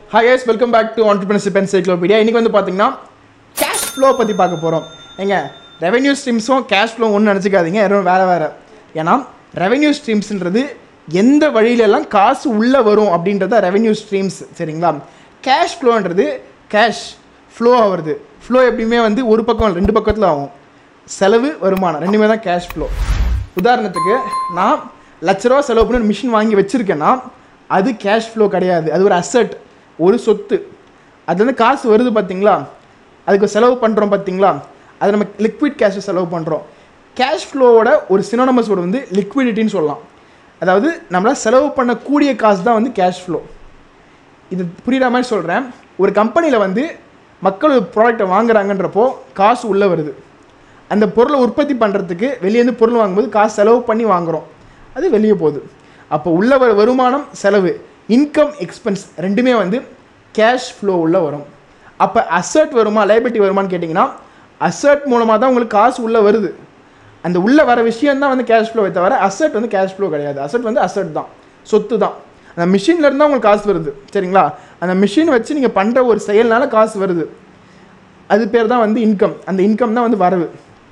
hi yes welcome back to entrepreneurship encyclopedia இன்றைக்கி வந்து பார்த்தீங்கன்னா கேஷ் ஃப்ளோ பற்றி பார்க்க போகிறோம் ஏங்க ரெவென்யூ ஸ்ட்ரீம்ஸும் கேஷ் ஃப்ளோ ஒன்று நினச்சிக்காதீங்க எதுவும் வேறு வேறு ஏன்னா ரெவென்யூ ஸ்ட்ரீம்ஸ்ன்றது எந்த வழியிலெல்லாம் காசு உள்ளே வரும் அப்படின்றத ரெவென்யூ ஸ்ட்ரீம்ஸ் சரிங்களா கேஷ் ஃப்ளோன்றது கேஷ் ஃப்ளோ ஆகுறது ஃப்ளோ எப்படியுமே வந்து ஒரு பக்கம் ரெண்டு பக்கத்தில் ஆகும் செலவு வருமானம் ரெண்டுமே தான் கேஷ் ஃப்ளோ உதாரணத்துக்கு நான் லட்ச ரூபா செலவு பண்ணி மிஷின் வாங்கி வச்சுருக்கேன்னா அது கேஷ் ஃப்ளோ கிடையாது அது ஒரு அசட் ஒரு சொத்து அது வந்து காசு வருது பார்த்தீங்களா அதுக்கு செலவு பண்ணுறோம் பார்த்தீங்களா அது நம்ம லிக்விட் கேஷை செலவு பண்ணுறோம் கேஷ் ஃப்ளோவோட ஒரு சினோனமஸ் வேர்டு வந்து லிக்விடிட்டின்னு சொல்லலாம் அதாவது நம்மளால் செலவு பண்ணக்கூடிய காசு தான் வந்து கேஷ் ஃப்ளோ இது புரியுற மாதிரி சொல்கிறேன் ஒரு கம்பெனியில் வந்து மக்கள் ஒரு ப்ராடக்ட்டை வாங்குறாங்கன்றப்போ காசு உள்ளே வருது அந்த பொருளை உற்பத்தி பண்ணுறதுக்கு வெளியேருந்து பொருள் வாங்கும்போது காசு செலவு பண்ணி வாங்குகிறோம் அது வெளியே போகுது அப்போ உள்ள வர வருமானம் செலவு இன்கம் எக்ஸ்பென்ஸ் ரெண்டுமே வந்து கேஷ் ஃப்ளோ உள்ள வரும் அப்போ அசர்ட் வருமா லைபிலிட்டி வருமான்னு கேட்டிங்கன்னா அசர்ட் மூலமாக தான் உங்களுக்கு காசு உள்ளே வருது அந்த உள்ளே வர விஷயம் தான் வந்து கேஷ் ஃப்ளோவை தவிர அசட் வந்து கேஷ் ஃப்ளோ கிடையாது அசட் வந்து அசட் தான் சொத்து தான் அந்த மிஷின்ல இருந்தால் உங்களுக்கு காசு வருது சரிங்களா அந்த மிஷின் வச்சு நீங்கள் பண்ணுற ஒரு செயல்னால காசு வருது அது பேர் தான் வந்து இன்கம் அந்த இன்கம் தான் வந்து வரவு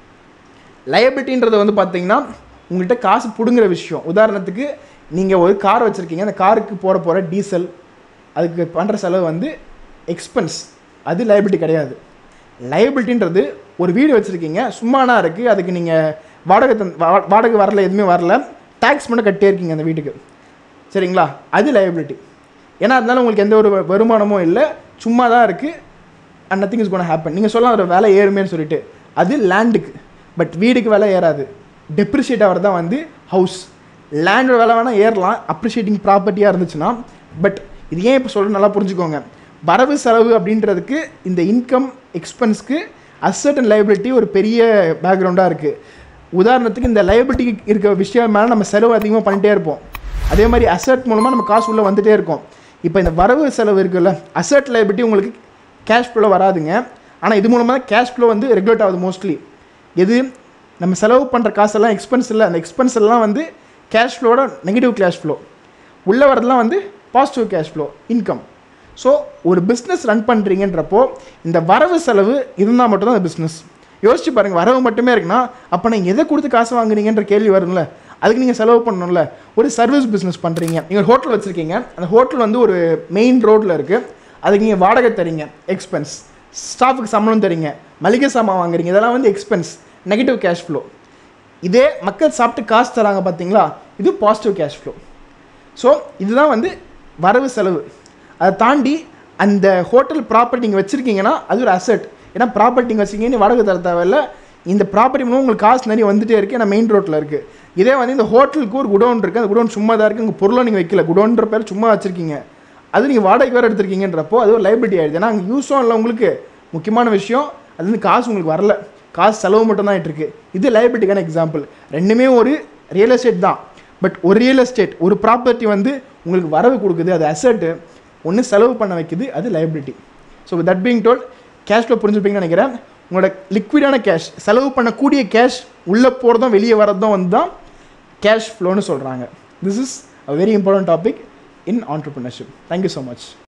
லயபிலிட்டின்றது வந்து பார்த்தீங்கன்னா உங்கள்கிட்ட காசு பிடுங்குற விஷயம் உதாரணத்துக்கு நீங்கள் ஒரு கார் வச்சுருக்கீங்க அந்த காருக்கு போட போகிற டீசல் அதுக்கு பண்ணுற செலவு வந்து எக்ஸ்பென்ஸ் அது லயபிலிட்டி கிடையாது லயபிலிட்டின்றது ஒரு வீடு வச்சுருக்கீங்க சும்மானா இருக்குது அதுக்கு நீங்கள் வாடகை தந் வா- வாடகை வரல எதுவுமே வரல டேக்ஸ் மட்டும் கட்டே இருக்கீங்க அந்த வீட்டுக்கு சரிங்களா அது லயபிலிட்டி ஏன்னா அதனால உங்களுக்கு எந்த ஒரு வ- வருமானமும் இல்லை சும்மா தான் இருக்குது and nothing is gonna happen நீங்கள் சொல்லலாம் ஒரு விலை ஏறுமேன்னு சொல்லிட்டு அது லேண்டுக்கு பட் வீடுக்கு விலை ஏறாது டெப்ரிஷியேட் ஆகிறது தான் வந்து ஹவுஸ் லேண்டோட விலை வேணால் ஏறலாம் அப்ரிஷியேட்டிங் ப்ராப்பர்ட்டியாக இருந்துச்சுன்னா பட் இது ஏன் இப்போ சொல்கிற நல்லா புரிஞ்சுக்கோங்க வரவு செலவு அப்படின்றதுக்கு இந்த இன்கம் எக்ஸ்பென்ஸ்க்கு அசட் அண்ட் லைபிலிட்டி ஒரு பெரிய பேக்ரவுண்டாக இருக்குது உதாரணத்துக்கு இந்த லைபிலிட்டி இருக்க விஷயம் மேலே நம்ம செலவு அதிகமாக பண்ணிட்டே இருப்போம் அதே மாதிரி அசட் மூலமாக நம்ம காசு உள்ளே வந்துட்டே இருக்கோம் இப்போ இந்த வரவு செலவு இருக்குல்ல அசட் லைபிலிட்டி உங்களுக்கு கேஷ் ஃப்ளோ வராதுங்க ஆனால் இது மூலமாக தான் கேஷ் ஃப்ளோ வந்து ரெகுலேட் ஆகுது மோஸ்ட்லி எது நம்ம செலவு பண்ணுற காசெல்லாம் எக்ஸ்பென்ஸ் இல்லை அந்த எக்ஸ்பென்ஸ் எல்லாம் வந்து கேஷ் ஃப்ளோட நெகட்டிவ் கேஷ் ஃப்ளோ உள்ளே வரதெல்லாம் வந்து positive cash flow income so ஒரு பிஸ்னஸ் ரன் பண்ணுறீங்கன்றப்போ இந்த வரவு செலவு இருந்தால் மட்டும்தான் அந்த பிஸ்னஸ் யோசிச்சு பாருங்கள் வரவு மட்டுமே இருக்குன்னா அப்போ நீங்கள் எதை கொடுத்து காசு வாங்குறீங்கன்ற கேள்வி வரும்ல அதுக்கு நீங்கள் செலவு பண்ணணும்ல ஒரு சர்வீஸ் பிஸ்னஸ் பண்ணுறீங்க நீங்கள் ஹோட்டல் வச்சுருக்கீங்க அந்த ஹோட்டல் வந்து ஒரு மெயின் ரோட்டில் இருக்குது அதுக்கு நீங்கள் வாடகை தரீங்க எக்ஸ்பென்ஸ் ஸ்டாஃபுக்கு சம்பளம் தரீங்க மளிகை சாமான் வாங்குறீங்க இதெல்லாம் வந்து எக்ஸ்பென்ஸ் நெகட்டிவ் கேஷ் ஃப்ளோ இதே மக்கள் சாப்பிட்டு காசு தராங்க பார்த்தீங்களா இது பாசிட்டிவ் கேஷ் ஃப்ளோ ஸோ இதுதான் வந்து வரவு செலவு அதை தாண்டி அந்த ஹோட்டல் ப்ராப்பர்ட்டி நீங்கள் வச்சுருக்கீங்கன்னா அது ஒரு அசெட் ஏன்னா ப்ராப்பர்ட்டி நீங்கள் வச்சிருக்கீங்கன்னு வாடகை தர தேவையில்ல இந்த ப்ராப்பர்ட்டி மூலம் உங்களுக்கு காசு நிறைய வந்துட்டே இருக்குது ஏன்னா மெயின் ரோட்டில் இருக்குது இதே வந்து இந்த ஹோட்டலுக்கு ஒரு குடோன் இருக்குது அந்த குடோன் சும்மா தான் இருக்குது உங்கள் பொருளை நீங்கள் வைக்கல குடோன்ற பேர் சும்மா வச்சுருக்கீங்க அது நீங்கள் வாடகைக்கு வேறு எடுத்திருக்கீங்கன்றப்போ அது ஒரு லைபிலிட்டி ஆகிடுது ஏன்னா அங்கே யூஸும் இல்லை உங்களுக்கு முக்கியமான விஷயம் அது வந்து காசு உங்களுக்கு வரல காசு செலவு மட்டும் தான் ஆயிட்டு இருக்கு இது லைபிலிட்டிக்கான எக்ஸாம்பிள் ரெண்டுமே ஒரு ரியல் எஸ்டேட் தான் பட் ஒரு ரியல் எஸ்டேட் ஒரு ப்ராப்பர்ட்டி வந்து உங்களுக்கு வரவு கொடுக்குது அது அசட்டு ஒன்று செலவு பண்ண வைக்குது அது liability so that being told cash flow புரிஞ்சுப்பீங்கன்னு நினைக்கிறேன் உங்களோட லிக்விடான கேஷ் செலவு பண்ணக்கூடிய கேஷ் உள்ளே போகிறதும் வெளியே வரதும் வந்து தான் கேஷ் ஃப்ளோன்னு சொல்கிறாங்க this is a very important topic in entrepreneurship thank you so much